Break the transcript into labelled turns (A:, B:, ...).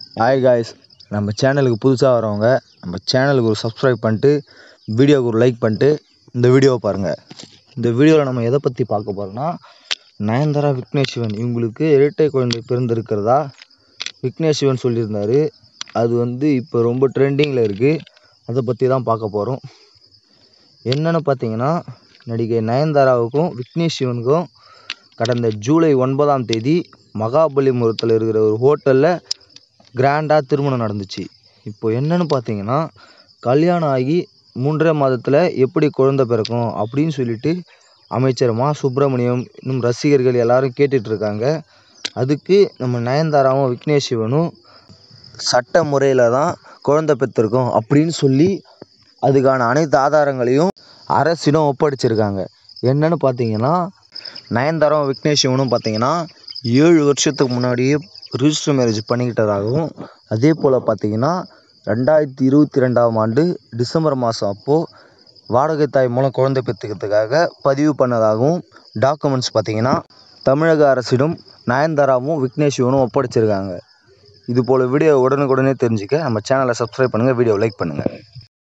A: hi guys நம்ம சேனலுக்கு புதுசாக வரவங்க நம்ம சேனலுக்கு ஒரு சப்ஸ்கிரைப் பண்ணிட்டு வீடியோவுக்கு ஒரு லைக் பண்ணிட்டு இந்த வீடியோவை பாருங்கள் இந்த வீடியோவில் நம்ம எதை பற்றி பார்க்க போகிறோம்னா நயன்தாரா விக்னேஷ் சிவன் இவங்களுக்கு இரட்டை குழந்தை பிறந்திருக்கிறதா விக்னேஷ் சிவன் சொல்லியிருந்தாரு அது வந்து இப்போ ரொம்ப ட்ரெண்டிங்கில் இருக்குது அதை பற்றி தான் பார்க்க போகிறோம் என்னென்னு பார்த்தீங்கன்னா நடிகை நயன்தாராவுக்கும் விக்னேஷ் சிவனுக்கும் கடந்த ஜூலை ஒன்பதாம் தேதி மகாபலிபுரத்தில் இருக்கிற ஒரு ஹோட்டலில் கிராண்டாக திருமணம் நடந்துச்சு இப்போ என்னன்னு பார்த்தீங்கன்னா கல்யாணம் ஆகி மூன்றரை மாதத்தில் எப்படி குழந்தை பிறக்கும் அப்படின்னு சொல்லிட்டு அமைச்சர் மா சுப்பிரமணியம் இன்னும் ரசிகர்கள் எல்லாரும் கேட்டுட்டு இருக்காங்க அதுக்கு நம்ம நயன்தாராவும் விக்னேஷ் சிவனும் சட்ட முறையில் தான் குழந்தை பெற்றிருக்கோம் அப்படின்னு சொல்லி அதுக்கான அனைத்து ஆதாரங்களையும் அரசிடம் ஒப்படைச்சிருக்காங்க என்னன்னு பார்த்தீங்கன்னா நயன்தாராவும் விக்னேஷ் சிவனும் பார்த்தீங்கன்னா ஏழு வருஷத்துக்கு முன்னாடியே ரிஜிஸ்டர் மேரேஜ் பண்ணிக்கிட்டதாகவும் அதே போல் பார்த்தீங்கன்னா ரெண்டாயிரத்தி இருபத்தி ரெண்டாம் ஆண்டு டிசம்பர் மாதம் அப்போது வாடகை தாய் மூலம் குழந்தை பெற்றுக்கிறதுக்காக பதிவு பண்ணதாகவும் டாக்குமெண்ட்ஸ் பார்த்தீங்கன்னா தமிழக அரசிடம் நயன்தாராவும் விக்னேஷ் சிவனும் ஒப்படைச்சிருக்காங்க இது போல் வீடியோ உடனுக்குடனே தெரிஞ்சுக்க நம்ம சேனலை சப்ஸ்கிரைப் பண்ணுங்கள் வீடியோ லைக் பண்ணுங்கள்